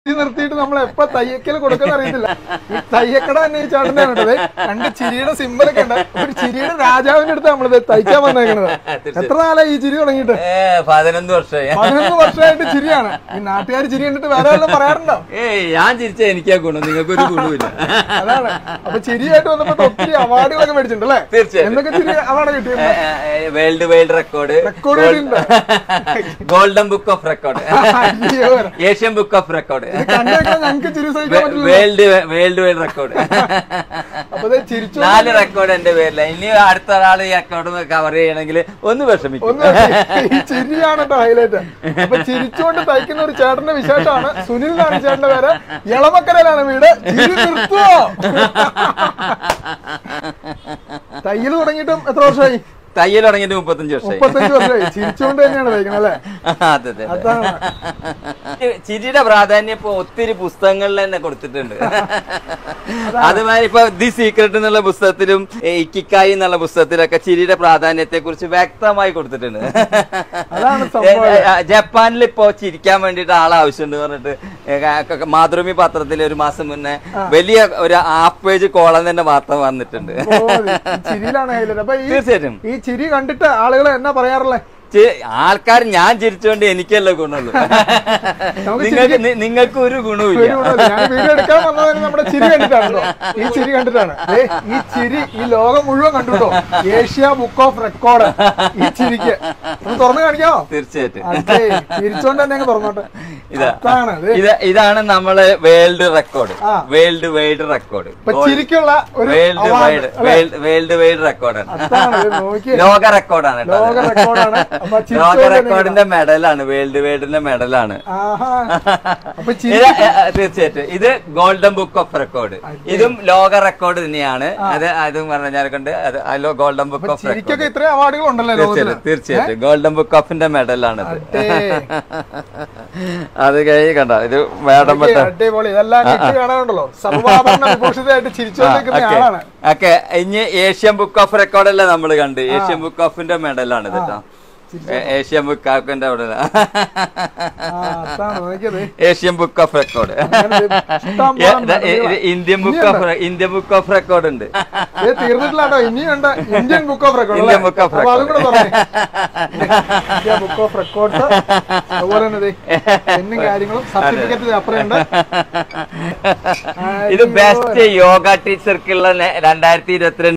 ചിരി നിർത്തിയിട്ട് നമ്മൾ എപ്പോ തയ്യക്കൽ കൊടുക്കുന്ന അറിയത്തില്ല ഈ തയ്യക്കട തന്നെ ഈ ചേട്ടന്റെ കണ്ടത് രണ്ട് ചിരിയുടെ സിമ്പലൊക്കെ ഉണ്ട് ഒരു ചിരിയുടെ രാജാവിന്റെ അടുത്ത് നമ്മളിത് തയ്ക്കാൻ വന്നേക്കണത് എത്ര നാളായി ഈ ചിരി തുടങ്ങിയിട്ട് ഏ പതിനൊന്ന് വർഷമായി പതിനൊന്ന് വർഷമായിട്ട് ചിരിയാണ് ഈ നാട്ടുകാർ ചിരി കണ്ടിട്ട് വേറെ വല്ലതും പറയാറുണ്ടോ ഏയ് ഞാൻ ചിരിച്ച എനിക്കാ ഗുണം നിങ്ങൾക്ക് ഒരു ഗുണമില്ല അതാണ് അപ്പൊ ചിരിയായിട്ട് വന്നപ്പോ ഒത്തിരി അവാർഡുകളൊക്കെ മേടിച്ചിട്ടുണ്ട് അല്ലേ തീർച്ചയായും. എന്തൊക്കെ ചിരി അവാർഡ് കിട്ടിയിട്ടുണ്ട് വേൾഡ് വേൾഡ് റെക്കോർഡ് റെക്കോർഡ് കിട്ടിയിട്ടുണ്ട് ഗോൾഡൻ ബുക്ക് ഓഫ് റെക്കോർഡ് അയ്യോ. ഏഷ്യൻ ബുക്ക് ഓഫ് റെക്കോർഡ് ഇത് കണ്ടേക്കാൻ ഞങ്ങൾക്ക് ചിരി സഹിക്കാൻ പറ്റില്ല വേൾഡ് വേൾഡ് വേൾഡ് റെക്കോർഡ് അപ്പൊ ഇത് ചിരിച്ചു നാല് റെക്കോർഡ് എന്റെ പേരില ഇനി അടുത്ത ഒരാൾ ഈ റെക്കോർഡ് കവർ ചെയ്യണമെങ്കിൽ ഒന്ന് വിഷമിക്കും ഒന്ന് ഈ ചിരിയാണ് കേട്ടോ ഹൈലൈറ്റ് അപ്പൊ ചിരിച്ചുകൊണ്ട് തയ്ക്കുന്ന ഒരു ചേട്ടന്റെ വിശേഷമാണ് സുനിൽ എന്നാണ് ഈ ചേട്ടന്റെ പേര് ഇളമക്കരയിലാണ് വീട് ചിരി നിർത്തുവോ തയ്യൽ തുടങ്ങിയിട്ടും എത്ര വർഷമായി തയ്യൽ തുടങ്ങിയിട്ട് മുപ്പത്തഞ്ച് വർഷമായി മുപ്പത്തഞ്ച് വർഷമായി ചിരിച്ചുകൊണ്ട് തന്നെയാണ് തയ്ക്കുന്നത് അല്ലേ അതെ അതെ അതെ. അതാണ് ചിരിയുടെ പ്രാധാന്യം ഇപ്പൊ ഒത്തിരി പുസ്തകങ്ങളിൽ തന്നെ കൊടുത്തിട്ടുണ്ട് അതുമാതിരി ഇപ്പൊ ദി സീക്രട്ട് എന്നുള്ള പുസ്തകത്തിലും ഏ, ഇക്കിക്കായി എന്നുള്ള പുസ്തകത്തിലൊക്കെ ചിരിയുടെ പ്രാധാന്യത്തെ കുറിച്ച് വ്യക്തമായി കൊടുത്തിട്ടുണ്ട് അതാണ് സംഭവം. ഏ, ഏ, ജപ്പാനിൽ ഇപ്പോ ചിരിക്കാൻ വേണ്ടിട്ട് ആളെ ആവശ്യമുണ്ട് പറഞ്ഞിട്ട് ഏ, ക- ക- മാതൃഭൂമി പത്രത്തിൽ ഒരു മാസം മുന്നേ വലിയ ഒരു ഹാഫ് പേജ് കോളം തന്നെ വാർത്ത വന്നിട്ടുണ്ട് ഓ, ഈ ചിരിയിലാണ് ഹൈലൈറ്റ് അപ്പൊ ഈ തീർച്ചയായിട്ടും ഈ ചിരി കണ്ടിട്ട് ആളുകൾ എന്നാ പറയാറുള്ളത് ആൾക്കാർ ഞാൻ ചിരിച്ചോണ്ട് എനിക്കല്ല ഗുണമുള്ളൂ നമുക്ക് നിങ്ങൾക്ക് നി- നിങ്ങൾക്ക് ഒരു ഗുണവുമില്ല ഒരു ഗുണമില്ല. ഞാൻ വീഡിയോ എടുക്കാൻ വന്നത് നമ്മുടെ ചിരി കണ്ടിട്ടാണല്ലോ ഈ ചിരി കണ്ടിട്ടാണ് ദേ, ഈ ചിരി ഈ ലോകം മുഴുവൻ കണ്ടുട്ടോ ഏഷ്യ ബുക്ക് ഓഫ് റെക്കോർഡ് ഈ ചിരിക്ക് ഒന്ന് തുറന്നു കാണിക്കാമോ തീർച്ചയായിട്ടും അതെ ചിരിച്ചോണ്ട് തന്നെ അങ്ങ് തുറന്നോട്ടെ ഇതാ. അതാണ് ദേ, ഇത് ഇതാണ് നമ്മളെ വേൾഡ് റെക്കോർഡ് ആ. വേൾഡ് വൈഡ് റെക്കോർഡ് ഇപ്പൊ ചിരിക്കുള്ള ഒരു വേൾഡ് award, വൈഡ് അല്ലേ? വേൾഡ് വൈഡ് റെക്കോർഡാണ് അതാണ് ദേ, നോക്കിയേ ലോക റെക്കോർഡാണ് കേട്ടോ ലോക അത്. റെക്കോർഡാണ് അപ്പൊ ലോക ചിരിച്ചോണ്ട് തന്നെ റെക്കോർഡിന്റെ മെഡലാണ് വേൾഡ് വൈഡിന്റെ മെഡലാണ് ആഹാ അപ്പൊ ചിരി ഇത് ഏ, ഏ, തീർച്ചയായിട്ടും ഇത് ഗോൾഡൻ ബുക്ക് ഓഫ് റെക്കോർഡ് ഇതും ലോക റെക്കോർഡ് തന്നെയാണ് അത് അതും പറഞ്ഞാൽ കൊണ്ട് അത് ഗോൾഡൻ ബുക്ക് ഓഫ് ചിരിക്കൊക്കെ റെക്കോർഡ് ഇത്രയും അവാർഡുകൾ ഉണ്ടല്ലോ ലോകത്തിൽ തീർച്ചയായിട്ടും തീർച്ചയായിട്ടും ഗോൾഡൻ ബുക്ക് ഓഫിന്റെ മെഡലാണിത് അതെ. അത് കഴിഞ്ഞ് കണ്ട ഇത് വേടം പെട്ട അടിപൊളി ഇതെല്ലാം കിട്ടി കാണാനുണ്ടല്ലോ സർവാഭരണ വിഭൂഷിതമായിട്ട് ചിരിച്ചുകൊണ്ടിരിക്കുന്ന ആളാണ് ഓക്കെ ഇനി ഏഷ്യൻ ബുക്ക് ഓഫ് റെക്കോർഡ് അല്ലേ നമ്മൾ കണ്ട് ഏഷ്യൻ ബുക്ക് ഓഫിന്റെ മെഡലാണ് ഇത് കേട്ടോ ഏ- ഏഷ്യൻ ബുക്ക് ഓഫിന്റെ അവിടെ ആ, അതാണ് നോക്കിയത് ഏഷ്യൻ ബുക്ക് ഓഫ് റെക്കോർഡ് അങ്ങനെ ഇത് ഇഷ്ടം പോലെ മെഡലുകളാ. Indian book of Indian book of record ഉണ്ട് ഇത് തീർന്നിട്ടില്ല കേട്ടോ ഇനിയുണ്ട് Indian book of record Indian book of അതും കൂടെ പറഞ്ഞേ ഇന്ത്യ ബുക്ക് ഓഫ് റെക്കോർഡ്സ് അതുപോലെ തന്നെ ദേ പെന്നും കാര്യങ്ങളും സർട്ടിഫിക്കറ്റ് അപ്പുറമുണ്ട് ഇത് ബെസ്റ്റ് യോഗ ടീച്ചർക്കുള്ള രണ്ടായിരത്തി ഇരുപത്തിരണ്ട്